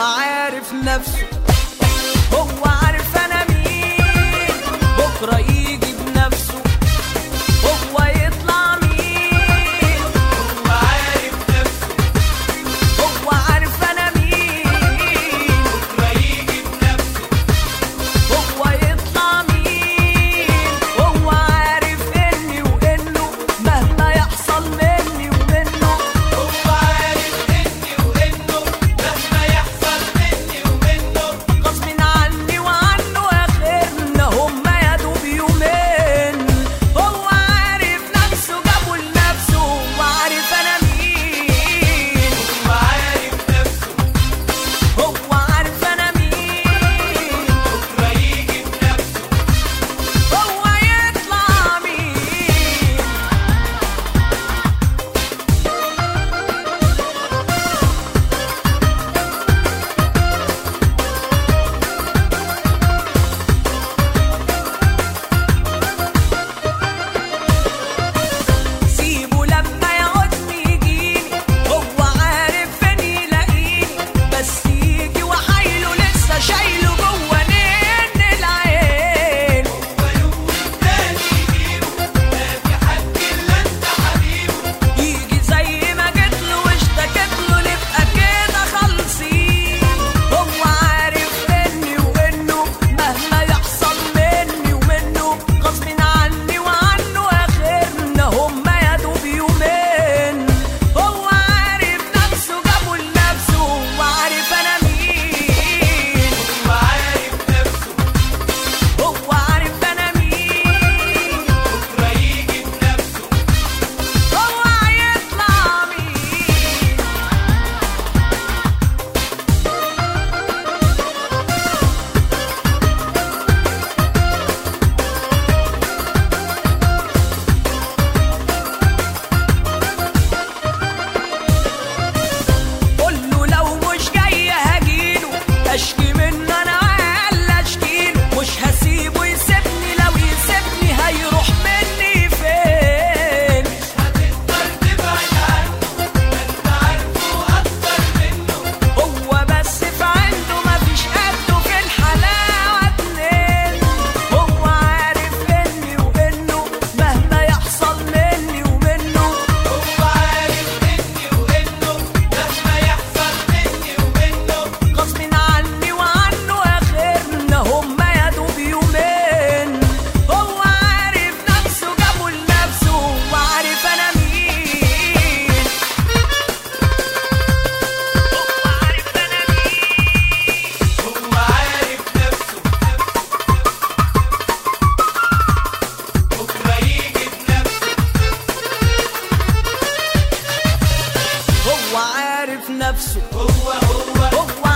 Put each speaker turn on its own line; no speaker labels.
عارف نفسه هو عارف انا مين بكره يجي بنفسه هو يطلع مين
هو عارف نفسه
هو عارف انا مين
بكرة يجي بنفسه
هو يطلع مين هو عارف اني وانه مهما يحصل مني ومنه
هو عارف اني وانه مهما يحصل مني ومنه
غصب عني وعنه اخرنا هما يا دوب يومين هو عارف نفسه جابه لنفسه وعارف انا مين
هو عارف نفسه
هو عارف انا مين
بكرة يجي بنفسه
هو يطلع مين سيبه لما يعوزني يجيني هو عارف فين يلاقيني بس يجي وحايله لسه شايله جوه نين العين
هو يوم والتاني يجيبه ما في حد الا انت حبيبه
يجي زي ما جيت له واشتكيت له نبقى كده خالصين هو عارف اني وانه مهما يحصل مني ومنه غصب عني وعنه اخرنا هما يا دوب يومين هو عارف نفسه جابه لنفسه وعارف انا مين
هو عارف نفسه
هو عارف انا مين
بكرة يجي بنفسه
هو هيطلع مين قول له لو مش جاي هجيله اشكي منه انا ولا اشكيله مش هسيبه يسيبني لو يسيبني هيروح مني فين
هتقدر تبعد عنه ما انت عارفه اكتر منه
هو بس في عنده مفيش قده في الحلاوة اتنين هو عارف اني وانه مهما يحصل مني ومنه
هو عارف اني وانه مهما يحصل مني ومنه
غصب عني وعنه اخرنا هما يا دوب يومين هو عارف نفسه جابه لنفسه وعارف انا مين هو عارف انا مين
هو عارف نفسه بكرة يجي بنفسه
هو عارف نفسه
هو هو
هو